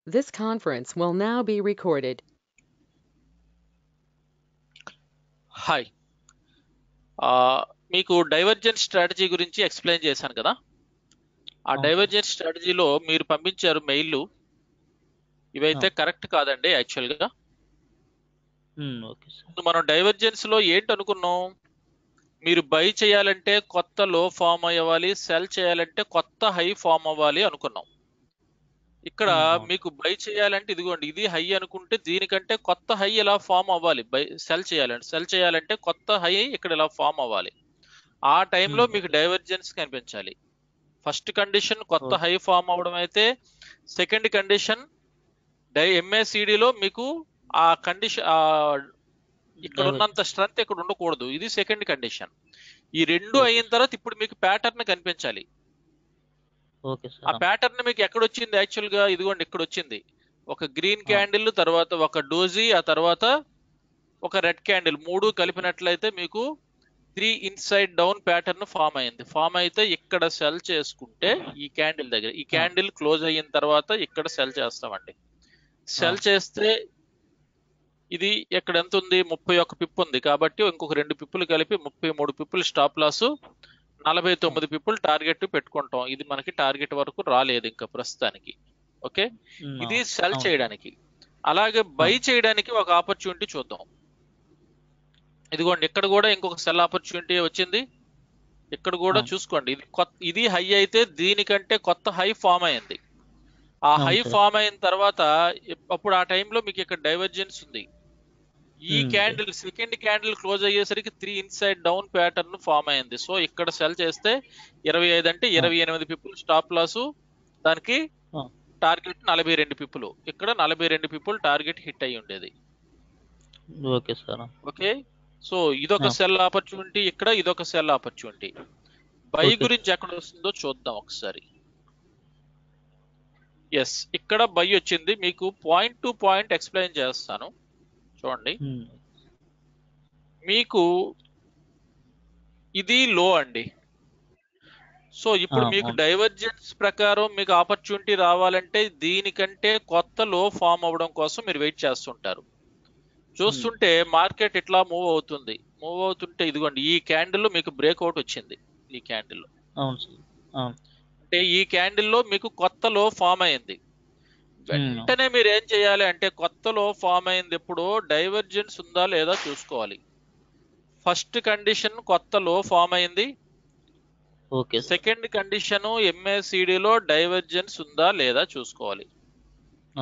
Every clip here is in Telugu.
This conference will now be recorded. Hi ఆ, మీకు డైవర్జెంట్ స్ట్రాటజీ గురించి ఎక్స్ప్లెయిన్ చేశాను కదా ఆ అవును. డైవర్జెంట్ స్ట్రాటజీలో మీరు పంపించారు మెయిల్ ఇవైతే కరెక్ట్ కాదండి యాక్చువల్గా ఉమ్, ఓకే సార్ ముందు మనం డైవర్జెన్స్ లో ఏంటి అనుకున్నాం మీరు బై చేయాలంటే కొత్త లో ఫామ్ అవ్వాలి సెల్ చేయాలంటే కొత్త హై ఫామ్ అవ్వాలి అనుకున్నాం ఇక్కడ Hmm, అవును. మీకు బై చేయాలంటే ఇదిగోండి ఇది హై అనుకుంటే దీనికంటే కొత్త హై ఇలా ఫామ్ అవ్వాలి బై సెల్ చేయాలంటే సెల్ చేయాలంటే కొత్త హై ఇక్కడ ఇలా ఫామ్ అవ్వాలి ఆ టైంలో Hmm, మీకు okay. డైవర్జెన్స్ కనిపించాలి ఫస్ట్ కండిషన్ కొత్త Okay. హై ఫామ్ అవడం అయితే సెకండ్ కండిషన్ డై MACD లో మీకు ఆ కండిషన్ ఇక్కడ Diver- ఉన్నంత స్ట్రెంత్ ఇక్కడ ఉండకూడదు ఇది సెకండ్ కండిషన్ ఈ రెండు Okay. అయిన తర్వాత ఇప్పుడు మీకు ప్యాటర్న్ కనిపించాలి ఓకే ఆ సార్ ప్యాటర్న్ మీకు ఎక్కడ వచ్చింది యాక్చువల్ గా ఇదిగోండి ఇక్కడ వచ్చింది ఒక గ్రీన్ ఆ. క్యాండిల్ తర్వాత ఒక డోజీ ఆ తర్వాత ఒక రెడ్ క్యాండిల్ మూడు కలిపినట్లయితే మీకు three inside down pattern form అయింది ఫామ్ అయితే ఇక్కడ సెల్ చేసుకుంటే ఈ క్యాండిల్ దగ్గర ఈ క్యాండిల్ క్లోజ్ అయిన తర్వాత ఇక్కడ సెల్ చేస్తామండి సెల్ చేస్తే ఇది ఎక్కడ ఎంత ఉంది ముప్పై ఒక్క పిప్ ఉంది కాబట్టి ఇంకొక రెండు పిప్పులు కలిపి ముప్పై మూడు పిప్పులు స్టాప్ లాస్ నలభై తొమ్మిది పిప్పులు టార్గెట్ పెట్టుకుంటాం ఇది మనకి టార్గెట్ వరకు రాలేదు ఇంకా ప్రస్తుతానికి ఓకే ఉమ్, ఇది అవును. సెల్ అవును. చేయడానికి అలాగే బై చేయడానికి ఒక ఆపర్చునిటీ చూద్దాం ఇదిగోండి ఇక్కడ కూడా ఇంకొక సెల్ ఆపర్చునిటీ వచ్చింది ఇక్కడ కూడా అవును. చూసుకోండి ఇది కొత్త ఇది హై అయితే దీనికంటే కొత్త హై ఫామ్ అయింది ఆ అవును హై సార్. ఫామ్ అయిన తర్వాత ఇప్- అప్పుడు ఆ టైంలో మీకు ఇక్కడ డైవర్జెన్స్ ఉంది ఈ Hmm. Candle second candle close అయ్యేసరికి three inside down pattern form అయింది సో ఇక్కడ సెల్ చేస్తే ఇరవై ఐదు అంటే ఇరవై ఎనిమిది పిప్పులు స్టాప్ లాస్ దానికి ఆ. టార్గెట్ నలభై రెండు పిప్పులు ఇక్కడ నలభై రెండు పిప్పులు టార్గెట్ హిట్ అయి ఉండేది ఓకే సార్ ఓకే సో ఇదొక ఆ. సెల్ ఆపర్చునిటీ ఇక్కడ ఇదొక సెల్ ఆపర్చునిటీ బై Okay. గురించి ఎక్కడ వస్తుందో చూద్దాం ఒకసారి ఎస్ ఇక్కడ బై వచ్చింది మీకు పాయింట్ టు పాయింట్ ఎక్స్ప్లెయిన్ చేస్తాను చూడండి ఉమ్, మీకు ఇది లో అండి సో ఇప్పుడు ఆ, మీకు అవును. డైవర్జెన్స్ ప్రకారం మీకు ఆపర్చునిటీ రావాలంటే దీనికంటే కొత్త లో ఫామ్ అవ్వడం కోసం మీరు వెయిట్ చేస్తుంటారు చూస్తుంటే మార్కెట్ ఇట్లా మూవ్ అవుతుంది మూవ్ అవుతుంటే ఇదిగోండి ఈ క్యాండిల్ మీకు బ్రేక్అవుట్ వచ్చింది ఈ క్యాండిల్ అవును సార్ అవును అంటే ఈ క్యాండిల్ లో మీకు కొత్త లో ఫామ్ అయింది వెంటనే మీరు ఏం చేయాలి అంటే కొత్తలో ఫామ్ అయింది ఎప్పుడు డైవర్జెన్స్ ఉందా లేదా చూసుకోవాలి ఫస్ట్ కండిషన్ కొత్తలో ఫామ్ అయింది okay sir second condition MACD లో డైవర్జెన్స్ ఉందా లేదా చూసుకోవాలి ఆ.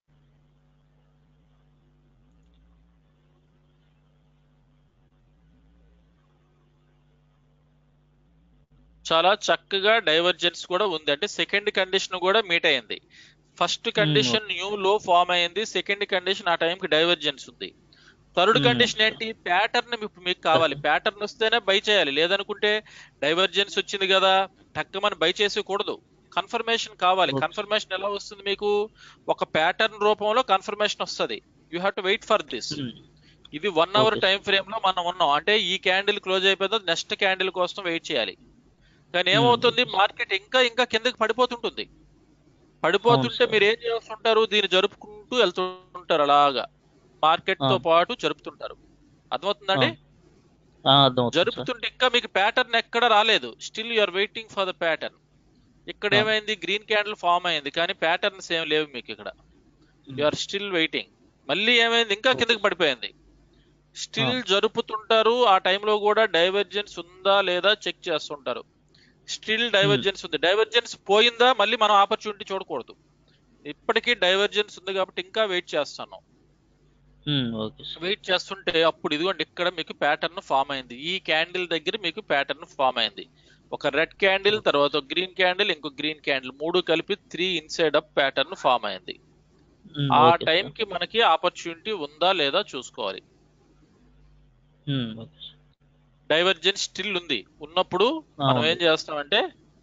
చాలా చక్కగా డైవర్జెన్స్ కూడా ఉంది అంటే సెకండ్ కండిషన్ కూడా మీట్ అయింది ఫస్ట్ కండిషన్ న్యూ లో ఫామ్ అయింది సెకండ్ కండిషన్ ఆ టైంకి డైవర్జెన్స్ ఉంది థర్డ్ Hmm. కండిషన్ ఏంటి ప్యాటర్న్ మీకు కావాలి ప్యాటర్న్ వస్తేనే బై చేయాలి లేదనుకుంటే డైవర్జెన్స్ వచ్చింది కదా టక్కమని బై చేసేకూడదు కన్ఫర్మేషన్ కావాలి Okay. కన్ఫర్మేషన్ ఎలా వస్తుంది మీకు ఒక ప్యాటర్న్ రూపంలో కన్ఫర్మేషన్ వస్తుంది you have to wait for this um, ఇది one hour Okay. Time frame లో మనం ఉన్నాం అంటే ఈ క్యాండిల్ క్లోజ్ అయిపోయిందో నెక్స్ట్ క్యాండిల్ కోసం వెయిట్ చేయాలి కానీ ఏమవుతుంది మార్కెట్ ఇంకా ఇంకా కిందకి పడిపోతుంటుంది పడిపోతుంటే sir. మీరు ఏం చేస్తుంటారు దీన్ని జరుపుకుంటూ వెళ్తుంటారు అలాగా మార్కెట్ తో ఆ. పాటు జరుపుతుంటారు అర్థమవుతుందండి ఆ, అర్థమవుతుంది సార్ జరుపుతుంటే ఇంకా మీకు ప్యాటర్న్ ఎక్కడ రాలేదు still you are waiting for the pattern ఇక్కడ ఆ. ఏమైంది గ్రీన్ క్యాండిల్ ఫామ్ అయింది కానీ ప్యాటర్న్స్ ఏం లేవు మీకు ఇక్కడ యు ఆర్ స్టిల్ వెయిటింగ్ మళ్ళీ ఏమైంది ఇంకా కిందకి పడిపోయింది స్టిల్ జరుపుతుంటారు ఆ టైంలో కూడా డైవర్జెన్స్ ఉందా లేదా చెక్ చేస్తుంటారు స్టిల్ డైవర్జెన్స్ ఉంది డైవర్జెన్స్ పోయిందా మళ్ళీ మనం ఆపర్చునిటీ చూడకూడదు ఇప్పటికీ డైవర్జెన్స్ ఉంది కాబట్టి ఇంకా వెయిట్ చేస్తాను ఉమ్, ఓకే సార్ వెయిట్ చేస్తుంటే అప్పుడు ఇదిగోండి ఇక్కడ మీకు ప్యాటర్న్ ఫామ్ అయింది ఈ క్యాండిల్ దగ్గర మీకు ప్యాటర్న్ ఫామ్ అయింది ఒక రెడ్ క్యాండిల్ తర్వాత గ్రీన్ క్యాండిల్ ఇంకో గ్రీన్ క్యాండిల్ మూడు కలిపి three inside up pattern form um ఉమ్, ఆ ఓకే టైం సార్. కి మనకి ఆపర్చునిటీ ఉందా లేదా చూసుకోవాలి um, okay sir. Divergence still ఉంది ఉన్నప్పుడు మనం అవును. ఏం చేస్తామంటే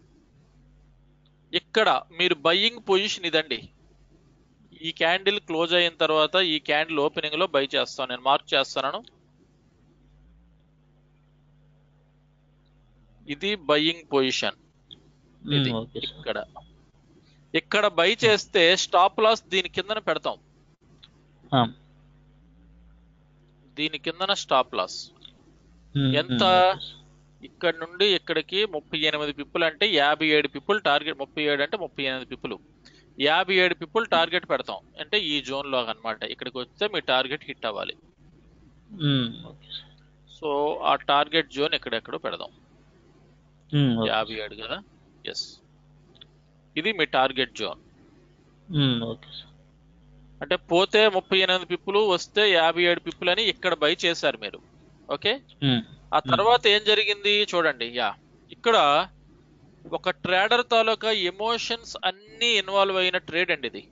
ఇక్కడ మీరు బయ్యింగ్ పొజిషన్ ఇదండి ఈ క్యాండిల్ క్లోజ్ అయిన తర్వాత ఈ క్యాండిల్ ఓపెనింగ్ లో బై చేస్తాను నేను మార్క్ చేస్తున్నాను ఇది బయ్యింగ్ పొజిషన్ ఇది ఉమ్, ఓకే సార్ ఇక్కడ ఇక్కడ బై చేస్తే స్టాప్ లాస్ దీని కిందన పెడతాం ఆ. దీని కిందన స్టాప్ లాస్ ఉమ్, ఎంత? Um, okay sir. ఇక్కడ నుండి ఇక్కడికి ముప్పై ఎనిమిది పిప్పులు అంటే యాభై ఏడు పిప్పులు టార్గెట్ ముప్పై ఏడు అంటే ముప్పై ఎనిమిది పిప్పులు యాభై ఏడు పిప్పులు టార్గెట్ పెడతాం అంటే ఈ జోన్ లో అన్నమాట ఇక్కడికి వస్తే మీ టార్గెట్ హిట్ అవ్వాలి ఉమ్, ఓకే సార్. సో ఆ టార్గెట్ జోన్ ఎక్కడెక్కడో పెడదాం ఉమ్, ఓకే యాభై ఏడు కదా ఎస్ ఇది మీ target zone um, okay sir. అంటే పోతే ముప్పై ఎనిమిది పిప్పులు వస్తే యాభై ఏడు పిప్పులు అని ఇక్కడ బై చేశారు మీరు ఓకే ఉమ్, ఆ తర్వాత ఏం జరిగింది చూడండి యా ఇక్కడ ఒక ట్రేడర్ తాలూకా ఎమోషన్స్ అన్ని ఇన్వాల్వ్ అయిన ట్రేడ్ అండి ఇది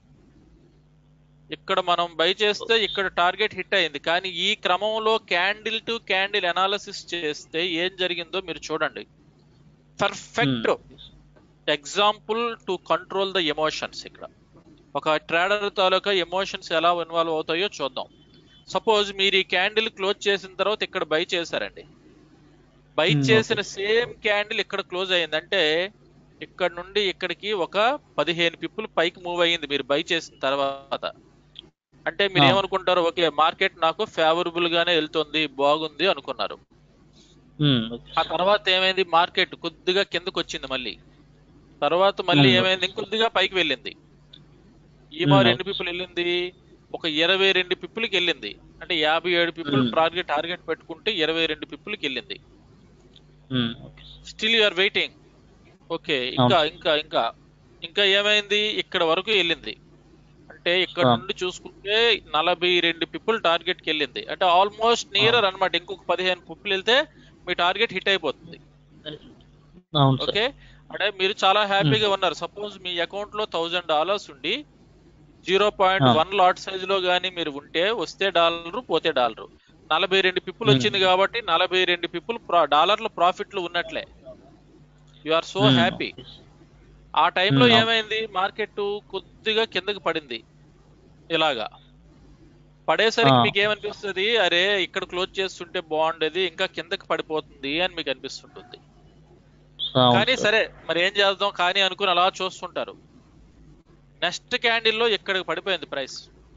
ఇక్కడ మనం బై చేస్తే ఇక్కడ టార్గెట్ హిట్ అయింది కానీ ఈ క్రమంలో క్యాండిల్ టు క్యాండిల్ అనాలిసిస్ చేస్తే ఏం జరిగిందో మీరు చూడండి perfect um, okay sir. Example to control the emotions ఇక్కడ ఒక ట్రేడర్ తాలూకా ఎమోషన్స్ ఎలా ఇన్వాల్వ్ అవుతాయో చూద్దాం సపోజ్ మీరు ఈ క్యాండిల్ క్లోజ్ చేసిన తర్వాత ఇక్కడ బై చేశారండి బై Hmm, చేసిన okay. సేమ్ క్యాండిల్ ఇక్కడ క్లోజ్ అయ్యింది అంటే ఇక్కడ నుండి ఇక్కడికి ఒక పదిహేను పిప్పులు పైకి మూవ్ అయ్యింది మీరు బై చేసిన తర్వాత అంటే మీరు Ah. ఏమనుకుంటారు ఓకే మార్కెట్ నాకు ఫేవరబుల్ గానే వెళ్తుంది బాగుంది అనుకున్నారు ఉమ్, ఓకే ఆ సార్. తర్వాత ఏమైంది మార్కెట్ కొద్దిగా కిందకు వచ్చింది మళ్ళీ తర్వాత మళ్ళీ Hmm. ఏమైంది ఇంకొద్దిగా పైకి వెళ్ళింది ఈ మా Hmm. రెండు పిప్పులు వెళ్ళింది ఒక ఇరవై రెండు పిప్పులకి వెళ్ళింది అంటే యాభై ఏడు పిప్పులు Hmm. టార్గెట్ టార్గెట్ పెట్టుకుంటే ఇరవై రెండు పిప్పులకి వెళ్ళింది um, okay sir. Still you are waiting okay ఇంకా అవును. ఇంకా ఇంకా ఇంకా ఏమైంది ఇక్కడ వరకు వెళ్ళింది అంటే ఇక్కడ Ah. నుండి చూసుకుంటే నలభై రెండు పిప్పులు టార్గెట్ కి వెళ్ళింది అంటే ఆల్మోస్ట్ నియరర్ అన్నమాట ఇంకొక పదిహేను పిప్పులు వెళ్తే మీ టార్గెట్ హిట్ అయిపోతుంది అవును సార్ ఓకే అంటే మీరు చాలా హ్యాపీగా ఉన్నారు సపోజ్ మీ అకౌంట్ లో థౌజండ్ డాలర్స్ ఉండి zero point Ah. One lot size లో గానీ మీరు ఉంటే వస్తే డాలర్ పోతే డాలర్ నలభై రెండు పిప్పులు Hmm. వచ్చింది కాబట్టి నలభై రెండు పిప్పులు డాలర్ల ప్రాఫిట్లు ఉన్నట్లే you are so um, happy okay sir. ఆ టైంలో Hmm. ఏమైంది మార్కెట్ కొద్దిగా కిందకి పడింది ఇలాగా పడేసరికి Ah. మీకు ఏమనిపిస్తుంది అరే ఇక్కడ క్లోజ్ చేస్తుంటే బాగుండేది ఇంకా కిందకి పడిపోతుంది అని మీకు అనిపిస్తుంటుంది అవును కానీ సార్. సరే మరి ఏం చేద్దాం కానీ అనుకుని అలా చూస్తుంటారు నెక్స్ట్ క్యాండిల్ లో ఇక్కడికి పడిపోయింది ప్రైస్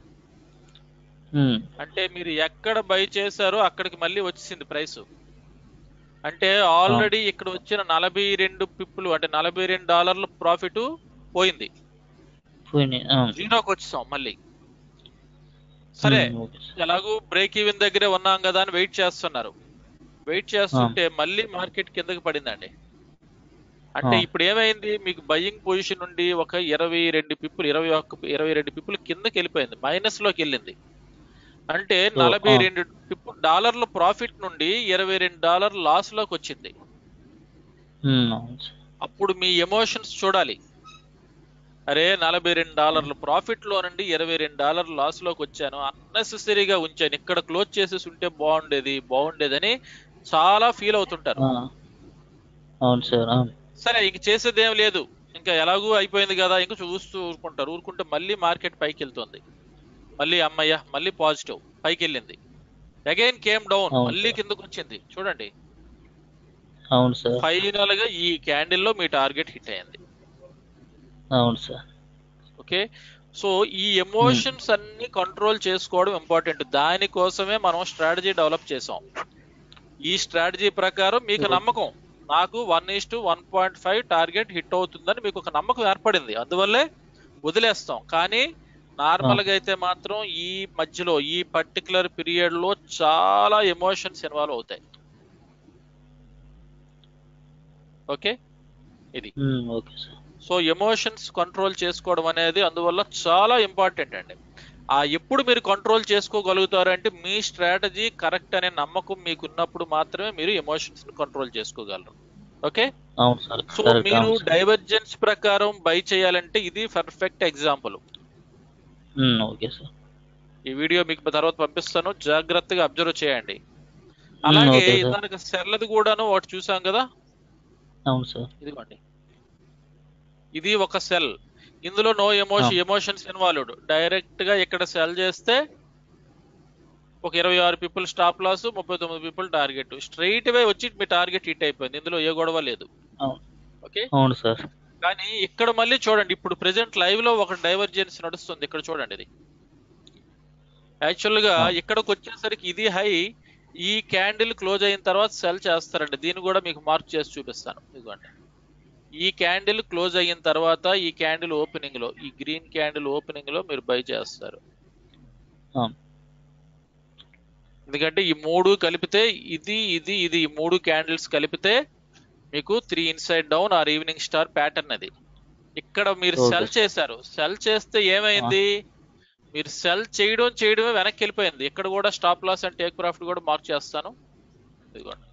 ఉమ్, అంటే మీరు ఎక్కడ బై చేశారో అక్కడికి మళ్ళీ వచ్చింది ప్రైస్ అంటే ఆల్రెడీ ఇక్కడ వచ్చిన నలభై రెండు పిప్పులు అంటే నలభై రెండు డాలర్ల ప్రాఫిట్ పోయింది పోయినాయి అవును. జీరోకి వచ్చేసాం మళ్ళీ సరే ఉమ్, ఓకే సార్. ఎలాగూ బ్రేక్ ఈవెన్ దగ్గరే ఉన్నాం కదా అని వెయిట్ చేస్తున్నారు వెయిట్ చేస్తుంటే మళ్ళీ మార్కెట్ కిందకి పడిందండి అంటే ఆ. ఇప్పుడు ఏమైంది మీకు బయింగ్ పొజిషన్ నుండి ఒక ఇరవై రెండు పిప్పులు ఇరవై ఒక్క ఇరవై రెండు పిప్పులు కిందకి వెళ్ళిపోయింది మైనస్ లోకి వెళ్ళింది అంటే ఓ, నలభై ఆ. రెండు పిప్పు డాలర్ల ప్రాఫిట్ నుండి ఇరవై రెండు డాలర్ లాస్ లోకి వచ్చింది ఉమ్, అవును సార్. అప్పుడు మీ ఎమోషన్స్ చూడాలి అరే నలభై రెండు డాలర్ల ప్రాఫిట్ లో నుండి ఇరవై రెండు డాలర్ లాస్ లోకి వచ్చాను అన్నెసెసరీగా ఉంచాను ఇక్కడ క్లోజ్ చేసేసి ఉంటే బాగుండేది బాగుండేదని చాలా ఫీల్ అవుతుంటారు ఆ. అవును సార్ అవును సరే ఇంక చేసేది ఏం లేదు ఇంకా ఎలాగూ అయిపోయింది కదా ఇంకా చూస్తూ ఊరుకుంటారు ఊరుకుంటే మళ్ళీ మార్కెట్ పైకి వెళ్తుంది మళ్ళీ అమ్మయ్య మళ్ళీ పాజిటివ్ పైకి వెళ్ళింది అగైన్ కేమ్ డౌన్ అవును మళ్ళీ సార్. కిందకు వచ్చింది చూడండి అవును సార్ ఫైనల్ గా ఈ క్యాండిల్ లో మీ టార్గెట్ హిట్ అయింది అవును సార్ ఓకే సో ఈ ఎమోషన్స్ అన్ని కంట్రోల్ చేసుకోవడం ఇంపార్టెంట్ దానికోసమే మనం స్ట్రాటజీ డెవలప్ చేసాం ఈ స్ట్రాటజీ ప్రకారం మీకు Okay. నమ్మకం నాకు one is to one point five target hit అవుతుందని మీకు ఒక నమ్మకం ఏర్పడింది అందువల్లే వదిలేస్తాం కానీ నార్మల్ గా అయితే మాత్రం ఈ మధ్యలో ఈ పర్టికులర్ పీరియడ్ లో చాలా ఎమోషన్స్ ఇన్వాల్వ్ అవుతాయి ఓకే ఇది um, okay sir so emotions control చేసుకోవడం అనేది అందువల్ల చాలా ఇంపార్టెంట్ అండి ఆ ఎప్పుడు మీరు కంట్రోల్ చేసుకోగలుగుతారు అంటే మీ స్ట్రాటజీ కరెక్ట్ అనే నమ్మకం మీకు ఉన్నప్పుడు మాత్రమే మీరు ఎమోషన్స్ ని కంట్రోల్ చేసుకోగలరు ఓకే అవును సార్ సో కరెక్ట్ మీరు అవును సార్ డైవర్జెన్స్ ప్రకారం బై చేయాలంటే ఇది perfect example um, okay sir ఈ వీడియో మీకు తర్వాత పంపిస్తాను జాగ్రత్తగా అబ్జర్వ్ చేయండి ఉమ్, అలాగే ఓకే సార్ దానికి సెర్లది కూడాను ఒకటి చూసాం కదా అవును సార్ ఇదిగోండి ఇది ఒక సెల్ ఇందులో no emotion emotions involved direct గా ఇక్కడ సెల్ చేస్తే ఒక ఇరవై ఆరు పీపుల్ స్టాప్ లాస్ ముప్పై తొమ్మిది పీపుల్ టార్గెట్ స్ట్రైట్ వే వచ్చి మీ టార్గెట్ హిట్ అయిపోయింది ఇందులో ఏ గొడవ లేదు అవును ఓకే అవును సార్ కానీ ఇక్కడ మళ్ళీ చూడండి ఇప్పుడు ప్రెసెంట్ లైవ్ లో ఒక డైవర్జెన్స్ నడుస్తుంది ఇక్కడ చూడండి ఇది యాక్చువల్ గా ఆ. ఇక్కడికి వచ్చేసరికి ఇది హై ఈ క్యాండిల్ క్లోజ్ అయిన తర్వాత సెల్ చేస్తారండి దీన్ని కూడా మీకు మార్క్ చేసి చూపిస్తాను ఇదిగోండి ఈ క్యాండిల్ క్లోజ్ అయిన తర్వాత ఈ క్యాండిల్ ఓపెనింగ్ లో ఈ గ్రీన్ క్యాండిల్ ఓపెనింగ్ లో మీరు బై చేస్తారు అవును ఎందుకంటే ఈ మూడు కలిపితే ఇది ఇది ఇది ఈ మూడు క్యాండిల్స్ కలిపితే మీకు three inside down or evening star pattern అది ఇక్కడ మీరు Okay. సెల్ చేశారు సెల్ చేస్తే ఏమైంది మీరు సెల్ చేయడం చేయడమే వెనక్కి వెళ్ళిపోయింది ఇక్కడ కూడా stop loss and take profit కూడా మార్క్ చేస్తాను ఇదిగోండి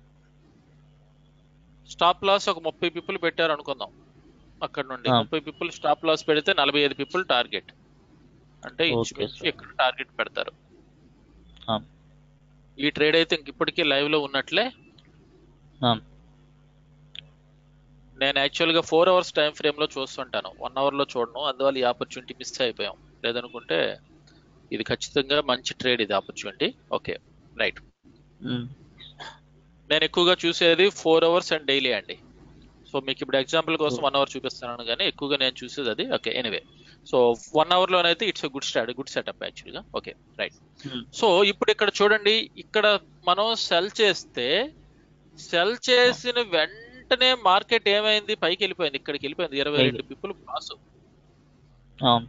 స్టాప్ లాస్ ఒక ముప్పై పిప్పులు పెట్టారు అనుకుందాం అక్కడ నుండి ఆ. ముప్పై పిప్పులు స్టాప్ లాస్ పెడితే నలభై ఐదు పిప్పులు టార్గెట్ అంటే Okay, ఇంచుమించు sir. ఇక్కడ టార్గెట్ పెడతారు అవును ఈ ట్రేడ్ అయితే ఇంక ఇప్పటికీ లైవ్ లో ఉన్నట్లే అవును నేను యాక్చువల్ గా ఫోర్ అవర్స్ టైం ఫ్రేమ్ లో చూస్తుంటాను వన్ అవర్ లో చూడను అందువల్ల ఈ ఆపర్చునిటీ మిస్ అయిపోయాం లేదనుకుంటే ఇది ఖచ్చితంగా మంచి ట్రేడ్ ఇది ఆపర్చునిటీ ఓకే రైట్ ఉమ్. నేను ఎక్కువగా చూసేది ఫోర్ అవర్స్ అండ్ డైలీ అండి సో మీకు ఇప్పుడు ఎగ్జాంపుల్ కోసం Hmm. వన్ అవర్ చూపిస్తున్నాను కానీ ఎక్కువగా నేను చూసేది అది okay anyway so one hour లోనైతే it's good start good setup యాక్చువల్గా ఓకే రైట్ ఉమ్. సో ఇప్పుడు ఇక్కడ చూడండి ఇక్కడ మనం సెల్ చేస్తే సెల్ చేసిన వెంటనే మార్కెట్ ఏమైంది పైకి వెళ్ళిపోయింది ఇక్కడికి వెళ్ళిపోయింది ఇరవై పైకి. రెండు పిప్పులు పాస్ అవును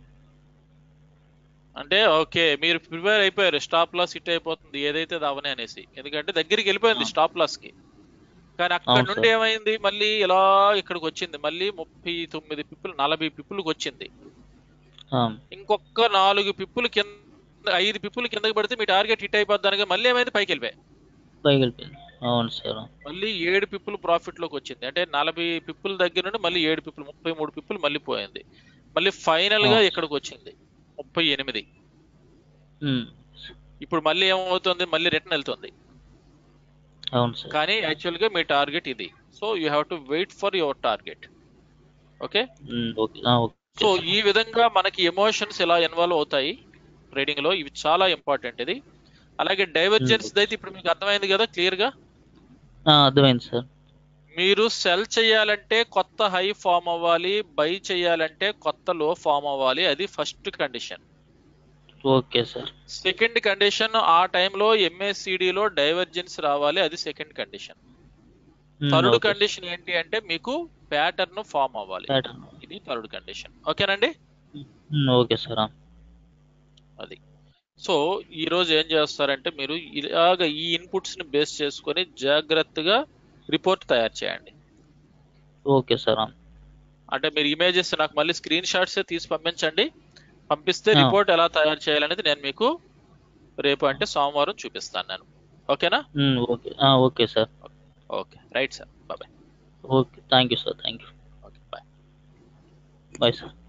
అంటే ఓకే మీరు ప్రిపేర్ అయిపోయారు స్టాప్ లాస్ హిట్ అయిపోతుంది ఏదైతే అది అవనే అనేసి ఎందుకంటే దగ్గరికి వెళ్ళిపోయింది ఆ. స్టాప్ లాస్ కి కానీ అక్కడ అవును నుండి సార్. ఏమైంది మళ్ళీ ఇలా ఇక్కడికి వచ్చింది మళ్ళీ ముప్పై తొమ్మిది పిప్పులు నలభై పిప్పులకు వచ్చింది అవును ఇంకొక నాలుగు పిప్పులు కింద ఐదు పిప్పులు కిందకి పడితే మీ టార్గెట్ హిట్ అయిపోద్ది అనగా మళ్ళీ ఏమైంది పైకి వెళ్ళిపోయాయి పైకి వెళ్ళిపోయింది అవును సార్ మళ్ళీ ఏడు పిప్పులు ప్రాఫిట్ లోకి వచ్చింది అంటే నలభై పిప్పుల దగ్గర నుండి మళ్ళీ ఏడు పిప్పులు ముప్పై మూడు పిప్పులు మళ్ళీ పోయింది మళ్ళీ ఫైనల్ గా అవును. ఇక్కడికి వచ్చింది ముప్పై ఎనిమిది ఉమ్. ఇప్పుడు మళ్ళీ ఏమవుతుంది మళ్ళీ రిటర్న్ వెళ్తుంది అవును సార్ కానీ యాక్చువల్ గా మీ టార్గెట్ ఇది so you have to wait for your target okay um, okay ఆ, ఓకే సో సార్. ఈ విధంగా మనకి ఎమోషన్స్ ఎలా ఇన్వాల్వ్ అవుతాయి ట్రేడింగ్ లో ఇవి చాలా ఇంపార్టెంట్ ఇది అలాగే డైవర్జెన్స్ Hmm. అయితే ఇప్పుడు మీకు అర్థమైంది కదా క్లియర్ గా ఆ, అర్థమైంది సార్ మీరు సెల్ చేయాలంటే కొత్త హై ఫామ్ అవ్వాలి బై చేయాలంటే కొత్త లో ఫామ్ అవ్వాలి అది first condition okay sir second condition ఆ టైంలో MACD లో డైవర్జెన్స్ రావాలి అది second condition um, third okay sir. Condition ఏంటి అంటే మీకు ప్యాటర్న్ ఫామ్ అవ్వాలి ప్యాటర్న్ ఇది థర్డ్ కండిషన్ ఓకేనండి ఉమ్, ఓకే సార్ ఆ. అది సో ఈ రోజు ఏం చేస్తారంటే మీరు ఇలాగ ఈ ఇన్పుట్స్ ని బేస్ చేసుకొని జాగ్రత్తగా రిపోర్ట్ తయారు చేయండి ఓకే సార్ ఆ. అంటే మీరు ఇమేజెస్ నాకు మళ్ళీ స్క్రీన్ షాట్స్ తీసి పంపించండి పంపిస్తే ఆ. రిపోర్ట్ ఎలా తయారు చేయాలనేది నేను మీకు రేపు అంటే సోమవారం చూపిస్తాను నేను ఓకేనా ఉమ్, ఓకే ఆ, okay sir okay right sir bye okay thank you sir thank you okay bye bye sir